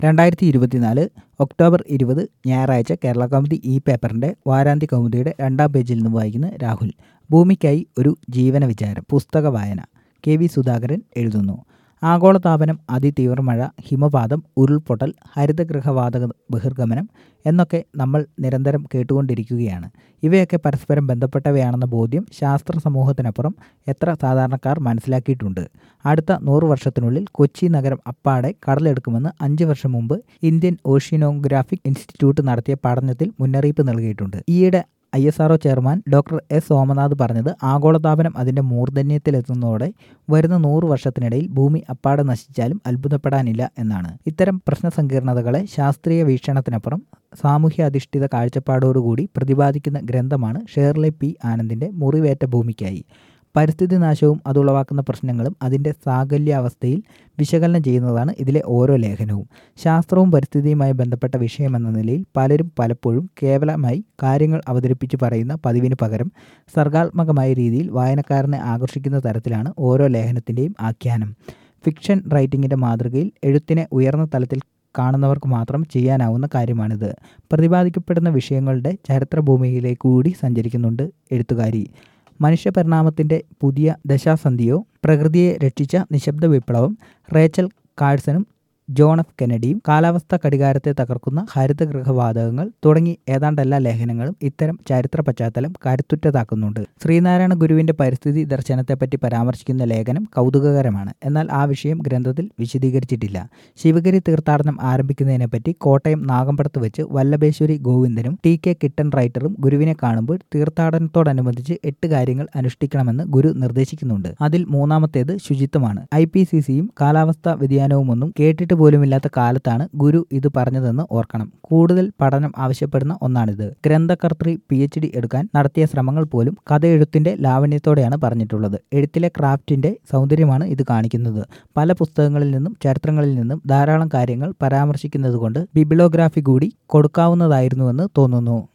രണ്ടായിരത്തി ഇരുപത്തിനാല് ഒക്ടോബർ ഇരുപത് ഞായറാഴ്ച കേരള കൗമുദി ഈ പേപ്പറിൻ്റെ വാരാന്ത്യ കൗമുദിയുടെ രണ്ടാം പേജിൽ നിന്ന് വായിക്കുന്ന രാഹുൽ ഭൂമിക്കായി ഒരു ജീവന വിചാരം പുസ്തക വായന കെ വി സുധാകരൻ എഴുതുന്നു ആഗോളതാപനം അതിതീവ്ര മഴ ഹിമപാതം ഉരുൾപൊട്ടൽ ഹരിതഗൃഹവാതക ബഹിർഗമനം എന്നൊക്കെ നമ്മൾ നിരന്തരം കേട്ടുകൊണ്ടിരിക്കുകയാണ് ഇവയൊക്കെ പരസ്പരം ബന്ധപ്പെട്ടവയാണെന്ന ബോധ്യം ശാസ്ത്ര സമൂഹത്തിനപ്പുറം എത്ര സാധാരണക്കാർ മനസ്സിലാക്കിയിട്ടുണ്ട് അടുത്ത നൂറ് വർഷത്തിനുള്ളിൽ കൊച്ചി നഗരം അപ്പാടെ കടലെടുക്കുമെന്ന് അഞ്ച് വർഷം മുമ്പ് ഇന്ത്യൻ ഓഷ്യനോഗ്രാഫിക് ഇൻസ്റ്റിറ്റ്യൂട്ട് നടത്തിയ പഠനത്തിൽ മുന്നറിയിപ്പ് നൽകിയിട്ടുണ്ട് ഈയിടെ I S RO chairman doctor S Somanath പറഞ്ഞത് ആഗോളതാപനം അതിൻ്റെ മൂർധന്യത്തിലെത്തുന്നതോടെ വരുന്ന നൂറ് വർഷത്തിനിടയിൽ ഭൂമി അപ്പാടെ നശിച്ചാലും അത്ഭുതപ്പെടാനില്ല എന്നാണ് ഇത്തരം പ്രശ്നസങ്കീർണതകളെ ശാസ്ത്രീയ വീക്ഷണത്തിനപ്പുറം സാമൂഹ്യ അധിഷ്ഠിത കാഴ്ചപ്പാടോടുകൂടി പ്രതിപാദിക്കുന്ന ഗ്രന്ഥമാണ് ഷേർലെ പി ആനന്ദിൻ്റെ മുറിവേറ്റ ഭൂമിക്കായി പരിസ്ഥിതി നാശവും അതുളവാക്കുന്ന പ്രശ്നങ്ങളും അതിൻ്റെ സാകല്യാവസ്ഥയിൽ വിശകലനം ചെയ്യുന്നതാണ് ഇതിലെ ഓരോ ലേഖനവും ശാസ്ത്രവും പരിസ്ഥിതിയുമായി ബന്ധപ്പെട്ട വിഷയമെന്ന നിലയിൽ പലരും പലപ്പോഴും കേവലമായി കാര്യങ്ങൾ അവതരിപ്പിച്ച് പറയുന്ന പതിവിന് പകരം സർഗാത്മകമായ രീതിയിൽ വായനക്കാരനെ ആകർഷിക്കുന്ന തരത്തിലാണ് ഓരോ ലേഖനത്തിൻ്റെയും ആഖ്യാനം ഫിക്ഷൻ റൈറ്റിങ്ങിൻ്റെ മാതൃകയിൽ എഴുത്തിനെ ഉയർന്ന തലത്തിൽ കാണുന്നവർക്ക് മാത്രം ചെയ്യാനാവുന്ന കാര്യമാണിത് പ്രതിപാദിക്കപ്പെടുന്ന വിഷയങ്ങളുടെ ചരിത്രഭൂമിയിലേക്ക് കൂടി സഞ്ചരിക്കുന്നുണ്ട് എഴുത്തുകാരി മനുഷ്യപരിണാമത്തിൻ്റെ പുതിയ ദശാസന്ധിയോ പ്രകൃതിയെ രക്ഷിച്ച നിശബ്ദ വിപ്ലവം റേച്ചൽ കാഴ്സണും ജോൺ എഫ് കെനഡിയും കാലാവസ്ഥ കടികാരത്തെ തകർക്കുന്ന ഹരിതഗൃഹവാതകങ്ങൾ തുടങ്ങി ഏതാണ്ട് എല്ലാ ലേഖനങ്ങളും ഇത്തരം ചരിത്ര പശ്ചാത്തലം കരുത്തുറ്റതാക്കുന്നുണ്ട് ശ്രീനാരായണ ഗുരുവിൻ്റെ പരിസ്ഥിതി ദർശനത്തെപ്പറ്റി പരാമർശിക്കുന്ന ലേഖനം കൗതുകകരമാണ് എന്നാൽ ആ വിഷയം ഗ്രന്ഥത്തിൽ വിശദീകരിച്ചിട്ടില്ല ശിവഗിരി തീർത്ഥാടനം ആരംഭിക്കുന്നതിനെപ്പറ്റി കോട്ടയം നാഗമ്പടത്ത് വെച്ച് വല്ലഭേശ്വരി ഗോവിന്ദനും ടി കെ കിട്ടൻ റൈറ്ററും ഗുരുവിനെ കാണുമ്പോൾ തീർത്ഥാടനത്തോടനുബന്ധിച്ച് എട്ട് കാര്യങ്ങൾ അനുഷ്ഠിക്കണമെന്ന് ഗുരു നിർദ്ദേശിക്കുന്നുണ്ട് അതിൽ മൂന്നാമത്തേത് ശുചിത്വമാണ് ഐ പി സി സിയും കാലാവസ്ഥാ വ്യതിയാനവുമൊന്നും കേട്ടിട്ട് പോലുമില്ലാത്ത കാലത്താണ് ഗുരു ഇത് പറഞ്ഞതെന്ന് ഓർക്കണം കൂടുതൽ പഠനം ആവശ്യപ്പെടുന്ന ഒന്നാണിത് ഗ്രന്ഥകർത്തൃ പി എച്ച് ഡി എടുക്കാൻ നടത്തിയ ശ്രമങ്ങൾ പോലും കഥയെഴുത്തിന്റെ ലാവണ്യത്തോടെയാണ് പറഞ്ഞിട്ടുള്ളത് എഴുത്തിലെ ക്രാഫ്റ്റിന്റെ സൗന്ദര്യമാണ് ഇത് കാണിക്കുന്നത് പല പുസ്തകങ്ങളിൽ നിന്നും ചരിത്രങ്ങളിൽ നിന്നും ധാരാളം കാര്യങ്ങൾ പരാമർശിക്കുന്നതുകൊണ്ട് ബിബിലോഗ്രാഫി കൂടി കൊടുക്കാവുന്നതായിരുന്നുവെന്ന് തോന്നുന്നു